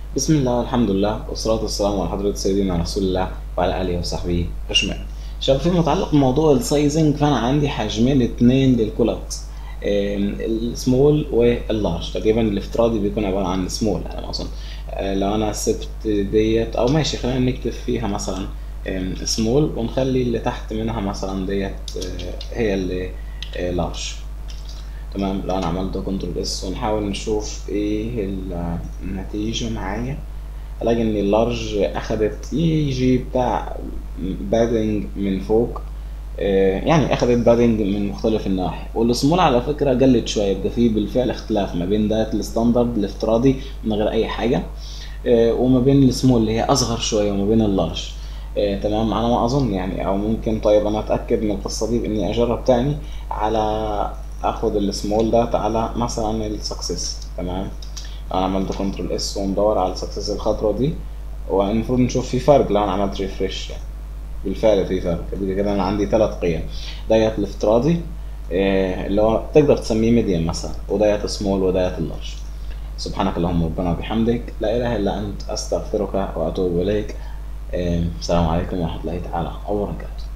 بسم الله والحمد لله والصلاة والسلام على حضرة سيدنا رسول الله وعلى آله وصحبه أجمعين. شباب فيما يتعلق بموضوع السايزنج فأنا عندي حجمين اتنين للكولات السمول واللارج تقريبا الافتراضي بيكون عبارة عن السمول على ما أظن آه، لو أنا سبت ديت أو ماشي خلينا نكتب فيها مثلا سمول ونخلي اللي تحت منها مثلا ديت آه، هي اللي لارج تمام لو انا عملت كنترول اس ونحاول نشوف ايه النتيجة معايا الاقي ان اللارج اخدت يجي بتاع بادنج من فوق آه، يعني اخدت بادنج من مختلف النواحي والسمول على فكرة قلت شوية يبقى فيه بالفعل اختلاف ما بين ده الستاندرد الافتراضي من غير اي حاجة آه، وما بين السمول اللي هي اصغر شوية وما بين اللارج آه، تمام على ما اظن يعني او ممكن طيب انا اتاكد من القصه دي باني اجرب تاني على اخد السمول دات على مثلا السكسس تمام انا عملت كنترول اس وندور على السكسس الخضرا دي والمفروض نشوف في فرق لو انا عملت ريفرش يعني بالفعل في فرق كده كده انا عندي ثلاث قيم ديت الافتراضي آه، اللي هو تقدر تسميه ميديم مثلا وديت سمول وديت اللارج سبحانك اللهم ربنا وبحمدك لا اله الا انت استغفرك واتوب اليك آه، السلام عليكم ورحمه الله تعالى وبركاته